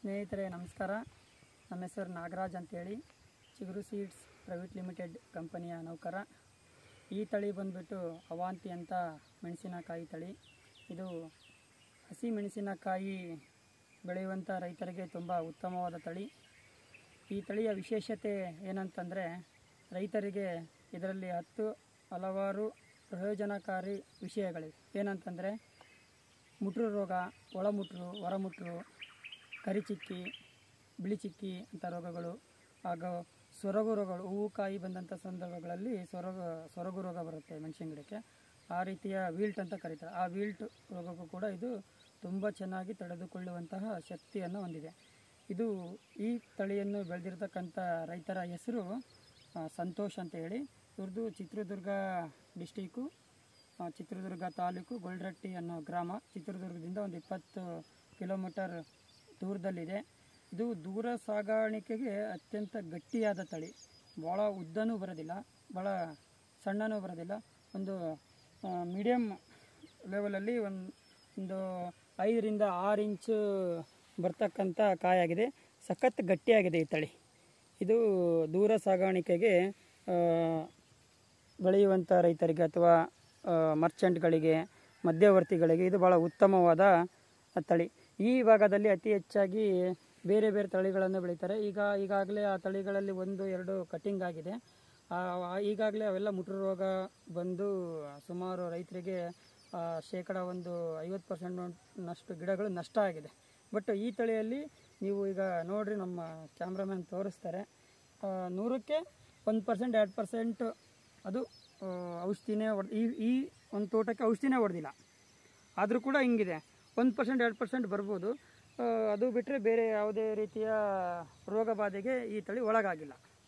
ಸ್ನೇಹಿತರೆ ನಮಸ್ಕಾರ ನಮ್ಮ ಹೆಸರು ನಾಗರಾಜ್ ಅಂತೇಳಿ ಚಿಗುರು ಸೀಡ್ಸ್ ಪ್ರೈವೇಟ್ ಲಿಮಿಟೆಡ್ ಕಂಪನಿಯ ನೌಕರ ಈ ತಳಿ ಬಂದ್ಬಿಟ್ಟು ಅವಾಂತಿ ಅಂತ ಮೆಣಸಿನಕಾಯಿ ತಳಿ ಇದು ಹಸಿ ಮೆಣಸಿನಕಾಯಿ ಬೆಳೆಯುವಂಥ ರೈತರಿಗೆ ತುಂಬ ಉತ್ತಮವಾದ ತಳಿ ಈ ತಳಿಯ ವಿಶೇಷತೆ ಏನಂತಂದರೆ ರೈತರಿಗೆ ಇದರಲ್ಲಿ ಹತ್ತು ಹಲವಾರು ಪ್ರಯೋಜನಕಾರಿ ವಿಷಯಗಳಿವೆ ಏನಂತಂದರೆ ಮುಟ್ರು ರೋಗ ಒಳಮುಟ್ರು ಹೊರಮುಟ್ರು ಕರಿಚಿಕ್ಕಿ ಬಿಳಿಚಿಕ್ಕಿ ಅಂತ ರೋಗಗಳು ಹಾಗೂ ಸೊರಗು ರೋಗಗಳು ಹೂವು ಕಾಯಿ ಬಂದಂಥ ಸಂದರ್ಭಗಳಲ್ಲಿ ಸೊರಗ ಸೊರಗು ರೋಗ ಬರುತ್ತೆ ಮೆಣಸಿನ ಗಿಡಕ್ಕೆ ಆ ರೀತಿಯ ವೀಲ್ಟ್ ಅಂತ ಕರೀತಾರೆ ಆ ವೀಲ್ಟ್ ರೋಗಕ್ಕೂ ಕೂಡ ಇದು ತುಂಬ ಚೆನ್ನಾಗಿ ತಡೆದುಕೊಳ್ಳುವಂತಹ ಶಕ್ತಿಯನ್ನು ಹೊಂದಿದೆ ಇದು ಈ ತಳಿಯನ್ನು ಬೆಳೆದಿರ್ತಕ್ಕಂಥ ರೈತರ ಹೆಸರು ಆ, ಸಂತೋಷ್ ಅಂತ ಹೇಳಿ ಇವ್ರದ್ದು ಚಿತ್ರದುರ್ಗ ಡಿಸ್ಟಿಕ್ಕು ಆ, ಚಿತ್ರದುರ್ಗ ತಾಲೂಕು ಗೊಲ್ರಟ್ಟಿ ಅನ್ನೋ ಗ್ರಾಮ ಚಿತ್ರದುರ್ಗದಿಂದ ಒಂದು ಇಪ್ಪತ್ತು ಕಿಲೋಮೀಟರ್ ದೂರದಲ್ಲಿದೆ ಇದು ದೂರ ಸಾಗಾಣಿಕೆಗೆ ಅತ್ಯಂತ ಗಟ್ಟಿಯಾದ ತಳಿ ಭಾಳ ಉದ್ದನೂ ಬರೋದಿಲ್ಲ ಭಾಳ ಸಣ್ಣನೂ ಬರೋದಿಲ್ಲ ಒಂದು ಮೀಡಿಯಮ್ ಲೆವೆಲಲ್ಲಿ ಒಂದು ಒಂದು ಐದರಿಂದ ಆರು ಇಂಚು ಬರ್ತಕ್ಕಂಥ ಕಾಯಾಗಿದೆ ಸಖತ್ ಗಟ್ಟಿಯಾಗಿದೆ ಈ ತಳಿ ಇದು ದೂರ ಸಾಗಾಣಿಕೆಗೆ ಆ, ಬೆಳೆಯುವಂಥ ರೈತರಿಗೆ ಅಥವಾ ಮರ್ಚೆಂಟ್ಗಳಿಗೆ ಮಧ್ಯವರ್ತಿಗಳಿಗೆ ಇದು ಭಾಳ ಉತ್ತಮವಾದ ತಳಿ ಈ ಭಾಗದಲ್ಲಿ ಅತಿ ಹೆಚ್ಚಾಗಿ ಬೇರೆ ಬೇರೆ ತಳಿಗಳನ್ನು ಬೆಳೀತಾರೆ ಈಗ ಈಗಾಗಲೇ ಆ ತಳಿಗಳಲ್ಲಿ ಒಂದು ಎರಡು ಕಟಿಂಗ್ ಆಗಿದೆ ಈಗಾಗಲೇ ಅವೆಲ್ಲ ಮುಟ್ರು ರೋಗ ಬಂದು ಸುಮಾರು ರೈತರಿಗೆ ಆ, ಶೇಕಡ ಒಂದು ಐವತ್ತು ಪರ್ಸೆಂಟ್ನಷ್ಟು ಗಿಡಗಳು ನಷ್ಟ ಆಗಿದೆ ಬಟ್ ಈ ತಳಿಯಲ್ಲಿ ನೀವು ಈಗ ನೋಡ್ರಿ ನಮ್ಮ ಕ್ಯಾಮ್ರಾಮ್ಯಾನ್ ತೋರಿಸ್ತಾರೆ ಆ, ನೂರಕ್ಕೆ ಒಂದು ಪರ್ಸೆಂಟ್ ಎರಡು ಪರ್ಸೆಂಟ್ ಅದು ಆ, ಔಷಧಿನೇ ಹೊಡ್ ಈ ಈ ಒಂದು ತೋಟಕ್ಕೆ ಔಷಧಿನೇ ಹೊಡೆದಿಲ್ಲ ಆದರೂ ಕೂಡ ಹಿಂಗಿದೆ ಒಂದು ಪರ್ಸೆಂಟ್ ಎರಡು ಪರ್ಸೆಂಟ್ ಬರ್ಬೋದು ಆ, ಅದು ಬಿಟ್ಟರೆ ಬೇರೆ ಯಾವುದೇ ರೀತಿಯ ರೋಗ ಬಾಧೆಗೆ ಈ ತಳಿ ಒಳಗಾಗಿಲ್ಲ